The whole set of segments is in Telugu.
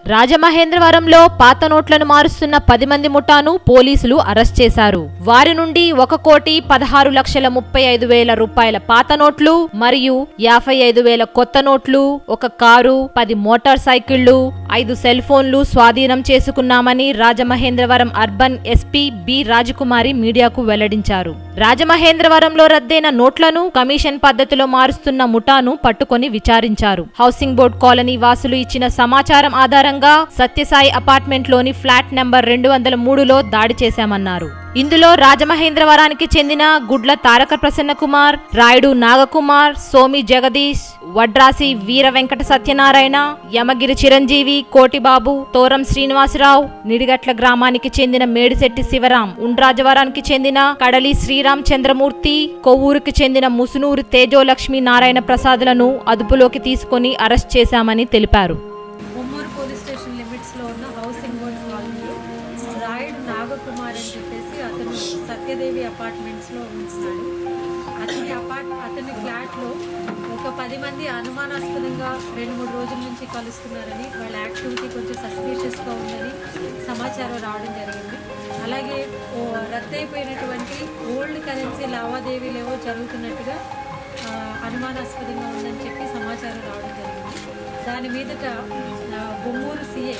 రాజమహేంద్రవరంలో పాత నోట్లను మారుస్తున్న పది మంది ముఠాను పోలీసులు అరెస్ట్ చేశారు వారి నుండి ఒక కోటి పదహారు లక్షల ముప్పై ఐదు వేల రూపాయల పాత నోట్లు మరియు యాభై ఐదు వేల కొత్త నోట్లు ఒక కారు పది మోటార్ సైకిళ్లు ఐదు సెల్ ఫోన్లు స్వాధీనం చేసుకున్నామని Rajamahendravaram urban SP B Rajakumari మీడియాకు వెల్లడించారు రాజమహేంద్రవరంలో రద్దయిన నోట్లను కమిషన్ పద్ధతిలో మారుస్తున్న ముఠాను పట్టుకొని విచారించారు హౌసింగ్ బోర్డ్ కాలనీ వాసులు ఇచ్చిన సమాచారం ఆధారంగా సత్యసాయి అపార్ట్మెంట్లోని ఫ్లాట్ నెంబర్ రెండు వందల మూడులో దాడి చేశామన్నారు ఇందులో రాజమహేంద్రవరానికి చెందిన గుడ్ల తారక ప్రసన్న కుమార్ రాయుడు నాగకుమార్ సోమి జగదీష్ వడ్రాసి వీర వెంకట సత్యనారాయణ యమగిరి చిరంజీవి కోటిబాబు తోరం శ్రీనివాసరావు నిడిగట్ల గ్రామానికి చెందిన మేడిశెట్టి శివరాం ఉండ్రాజవరానికి చెందిన కడలి శ్రీరామ్ చంద్రమూర్తి కొవ్వూరుకి చెందిన ముసునూరు తేజోలక్ష్మి నారాయణ ప్రసాద్లను అదుపులోకి తీసుకుని అరెస్ట్ చేశామని తెలిపారు ఉమ్మూరు పోలీస్ స్టేషన్ లిమిట్స్లో ఉన్న హౌసింగ్ బోర్డ్ కాలనీలో రాయుడు నాగకుమార్ అని చెప్పేసి అతను సత్యదేవి అపార్ట్మెంట్స్లో ఉంటున్నాడు అతని అపార్ట్ అతని ఫ్లాట్లో ఒక పది మంది అనుమానాస్పదంగా రెండు మూడు రోజుల నుంచి కలుస్తున్నారని వాళ్ళ యాక్టివిటీ కొంచెం సస్పీషియస్గా ఉందని సమాచారం రావడం జరిగింది అలాగే ఓ రద్దయిపోయినటువంటి ఓల్డ్ కరెన్సీ లావాదేవీలు ఏవో జరుగుతున్నట్టుగా ఆ, అనుమానాస్పదంగా ఉందని చెప్పి సమాచారం రావడం జరిగింది దాని మీదట ఆ, బొమ్మూరు సిఐ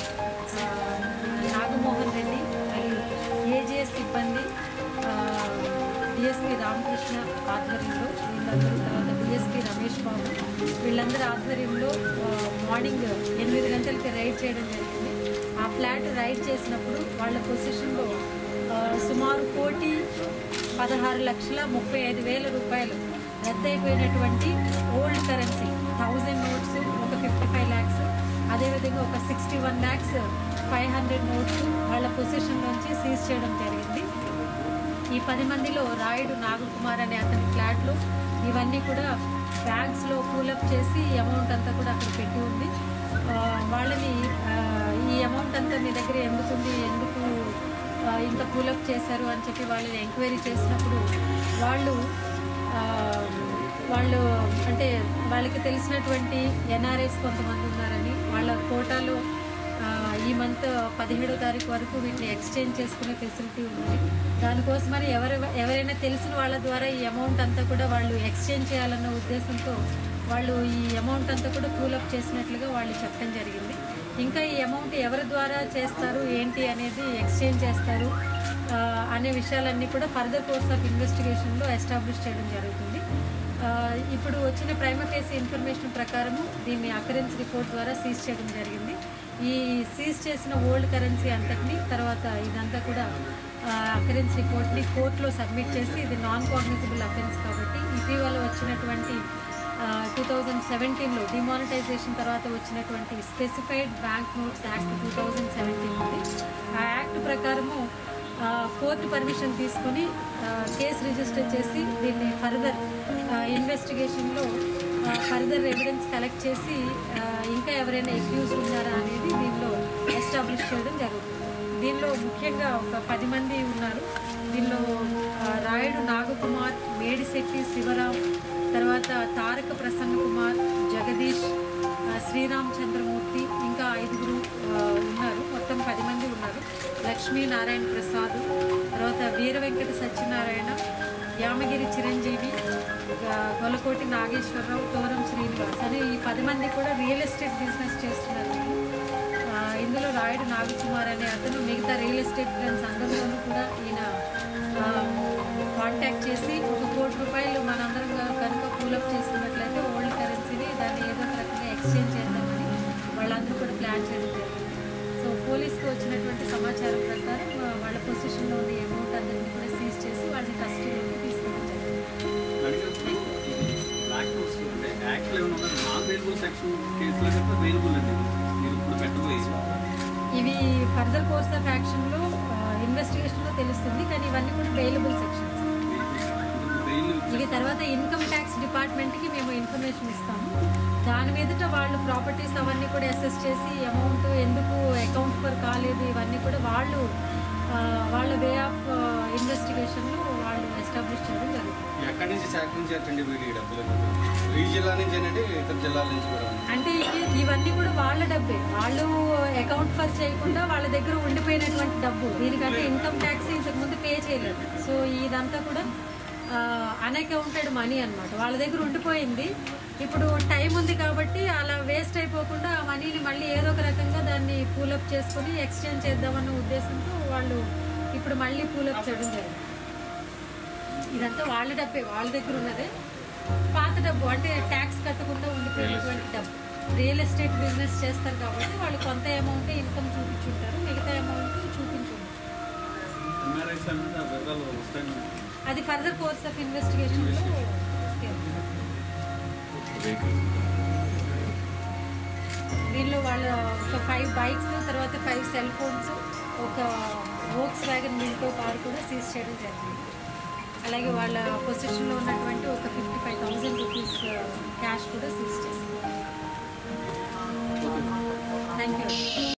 నాగమోహన్ రెడ్డి మరియు ఏజేఎస్ సిబ్బంది డిఎస్పి రామకృష్ణ ఆధ్వర్యంలో వీళ్ళందరూ తర్వాత డిఎస్పి రమేష్ బాబు వీళ్ళందరి ఆధ్వర్యంలో ఆ, మార్నింగ్ ఎనిమిది గంటలకి రైడ్ చేయడం జరిగింది ఆ ఫ్లాట్ రైడ్ చేసినప్పుడు వాళ్ళ పొజిషన్లో ఆ, సుమారు కోటి పదహారు లక్షల ముప్పై ఐదు వేల రూపాయలు రద్దయిపోయినటువంటి ఓల్డ్ కరెన్సీ థౌజండ్ నోట్స్ ఒక ఫిఫ్టీ ఫైవ్ ల్యాక్స్ అదేవిధంగా ఒక sixty one lakhs five hundred notes వాళ్ళ పొజిషన్లోంచి సీజ్ చేయడం జరిగింది ఈ పది మందిలో రాయుడు నాగకుమార్ అనే అతని ఫ్లాట్లు ఇవన్నీ కూడా బ్యాగ్స్లో కూలప్ చేసి ఈ అమౌంట్ అంతా కూడా అక్కడ పెట్టి ఉంది ఆ, వాళ్ళని ఆ, ఈ అమౌంట్ అంతా మీ దగ్గర ఎందుకుంది ఎందుకు ఆ, ఇంత కూలప్ చేశారు అని చెప్పి వాళ్ళని ఎంక్వైరీ చేసినప్పుడు వాళ్ళు ఆ, వాళ్ళు అంటే వాళ్ళకి తెలిసినటువంటి ఎన్ఆర్ఐస్ కొంతమంది ఉన్నారని వాళ్ళ కోటాలో ఆ, ఈ మంత్ పదిహేడో తారీఖు వరకు వీటిని ఎక్స్చేంజ్ చేసుకునే ఫెసిలిటీ ఉంది దానికోసమని ఎవరు ఎవరైనా తెలిసిన వాళ్ళ ద్వారా ఈ అమౌంట్ అంతా కూడా వాళ్ళు ఎక్స్చేంజ్ చేయాలన్న ఉద్దేశంతో వాళ్ళు ఈ అమౌంట్ అంతా కూడా కూలప్ చేసినట్లుగా వాళ్ళు చెప్పడం జరిగింది ఇంకా ఈ అమౌంట్ ఎవరి ద్వారా చేస్తారు ఏంటి అనేది ఎక్స్చేంజ్ చేస్తారు ఆ, అనే విషయాలన్నీ కూడా ఫర్దర్ కోర్స్ ఆఫ్ ఇన్వెస్టిగేషన్లో ఎస్టాబ్లిష్ చేయడం జరుగుతుంది ఆ, ఇప్పుడు వచ్చిన ప్రైమ కేసు ఇన్ఫర్మేషన్ ప్రకారము దీన్ని అకరెన్స్ రిపోర్ట్ ద్వారా సీజ్ చేయడం జరిగింది ఈ సీజ్ చేసిన ఓల్డ్ కరెన్సీ అంతటిని తర్వాత ఇదంతా కూడా అకరెన్స్ రిపోర్ట్ని కోర్టులో సబ్మిట్ చేసి ఇది నాన్ కాగ్నిజబుల్ అఫెన్స్ కాబట్టి ఇటీవల వచ్చినటువంటి టూ థౌజండ్ సెవెంటీన్లో డిమానిటైజేషన్ తర్వాత వచ్చినటువంటి specified bank notes act two thousand seventeen ఉంది ఆ యాక్ట్ ప్రకారము ఆ, కోర్టు పర్మిషన్ తీసుకొని ఆ, కేసు రిజిస్టర్ చేసి దీన్ని ఫర్దర్ ఇన్వెస్టిగేషన్లో ఫర్దర్ ఎవిడెన్స్ కలెక్ట్ చేసి ఆ, ఇంకా ఎవరైనా ఎక్యూజ్ ఉన్నారా అనేది దీనిలో ఎస్టాబ్లిష్ చేయడం జరుగుతుంది దీనిలో ముఖ్యంగా ఒక పది మంది ఉన్నారు దీనిలో ఆ, రాయుడు నాగకుమార్ మేడిశెట్టి శివరాం తర్వాత తారక ప్రసన్న కుమార్ జగదీష్ ఆ, శ్రీరామ్ చంద్రమూర్తి ఇంకా ఐదుగురు ఆ, ఉన్నారు మొత్తం పది మంది ఉన్నారు లక్ష్మీ నారాయణ ప్రసాద్ తర్వాత వీర వెంకట సత్యనారాయణ యామగిరి చిరంజీవి ఆ, గొలకోటి నాగేశ్వరరావు తోరం శ్రీనివాస్ అని ఈ పది మంది కూడా రియల్ ఎస్టేట్ బిజినెస్ చేస్తున్నారు ఆ, ఇందులో రాయుడు నాగకుమార్ అనే అతను మిగతా రియల్ ఎస్టేట్ ఫ్రెండ్స్ అందరిలోనూ కూడా ఈయన కాంటాక్ట్ చేసి ఒక కోటి రూపాయలు మనందరం గా- కనుక కూలప్ చేసుకున్నట్లయితే ఓల్డ్ కరెన్సీని దాన్ని ఏదో ఒక రకంగా ఎక్స్చేంజ్ చేద్దామని వాళ్ళందరూ కూడా ప్లాన్ చేయడం జరిగింది సో పోలీస్కి వచ్చినటువంటి సమాచారం ప్రకారం ఆ, వాళ్ళ పొజిషన్లో ఉన్న అమౌంట్ అందరినీ కూడా సీజ్ చేసి వాళ్ళని కస్టడీలోకి తీసుకోవడం జరిగింది బ్లాక్ నోట్స్ అంటే యాక్ట్లో ఏమైనా ఉన్నది నాన్ వేరియబుల్ సెక్షన్ కేసులో కనుక వేరియబుల్ అండి మీరు ఇప్పుడు పెట్టబోయే ఇవి ఫర్దర్ కోర్స్ ఆఫ్ యాక్షన్లో ఇన్వెస్టిగేషన్లో తెలుస్తుంది కానీ ఇవన్నీ కూడా బెయిలబుల్ సెక్షన్స్ బెయిల్ ఇవి తర్వాత ఇన్కమ్ ట్యాక్స్ డిపార్ట్మెంట్కి మేము ఇన్ఫర్మేషన్ ఇస్తాము దాని మీదట వాళ్ళు ప్రాపర్టీస్ అవన్నీ కూడా అసెస్ చేసి అమౌంట్ ఎందుకు అకౌంట్ ఫర్ కాలేదు ఇవన్నీ కూడా వాళ్ళు ఆ, వాళ్ళ వే ఆఫ్ ఇన్వెస్టిగేషన్లో వాళ్ళు ఎస్టాబ్లిష్ చేయడం జరుగుతుంది ఎక్కడి నుంచి సేకరించి ఎట్టండి వీడి ఈ డబ్బులు ఈ జిల్లా నుంచి ఏంటంటే ఇతర జిల్లాల నుంచి కూడా ఉంది. అంటే ఇవి- ఇవన్నీ కూడా వాళ్ళ డబ్బే వాళ్ళు అకౌంట్ ఫర్ చేయకుండా వాళ్ళ దగ్గర ఉండిపోయినటువంటి డబ్బు దీనికంటే ఇన్కమ్ ట్యాక్స్ ఇంతకు ముందు పే చేయలేదు సో ఇదంతా కూడా అన్అకౌంటెడ్ మనీ అన్నమాట వాళ్ళ దగ్గర ఉండిపోయింది ఇప్పుడు టైం ఉంది కాబట్టి అలా వేస్ట్ అయిపోకుండా ఆ మనీని మళ్ళీ ఏదో ఒక రకంగా దాన్ని పూలప్ చేసుకొని ఎక్స్చేంజ్ చేద్దామన్న ఉద్దేశంతో వాళ్ళు ఇప్పుడు మళ్ళీ పూలప్ చేయడం జరిగింది ఇదంతా వాళ్ళ డబ్బే వాళ్ళ దగ్గర ఉన్నదే పాత డబ్బు అంటే ట్యాక్స్ కట్టకుండా ఉండిపోయినటువంటి డబ్బు రియల్ ఎస్టేట్ బిజినెస్ చేస్తారు కాబట్టి వాళ్ళు కొంత అమౌంట్ ఇన్కమ్ చూపించుంటారు మిగతా అమౌంట్ చూపించుంటారు ఎంఆర్ఐస్ అంటే ఆ వివరాలు వస్తాయి అది ఫర్దర్ కోర్స్ ఆఫ్ ఇన్వెస్టిగేషన్లో దీనిలో వాళ్ళ ఒక ఫైవ్ బైక్స్ తర్వాత ఫైవ్ సెల్ ఫోన్స్ ఒక వోక్స్ వ్యాగన్ మిల్టో కార్ కూడా సీజ్ చేయడం జరిగింది అలాగే వాళ్ళ పొజిషన్లో ఉన్నటువంటి ఒక fifty five thousand rupees cash కూడా సీజ్ చేసింది థ్యాంక్ యూ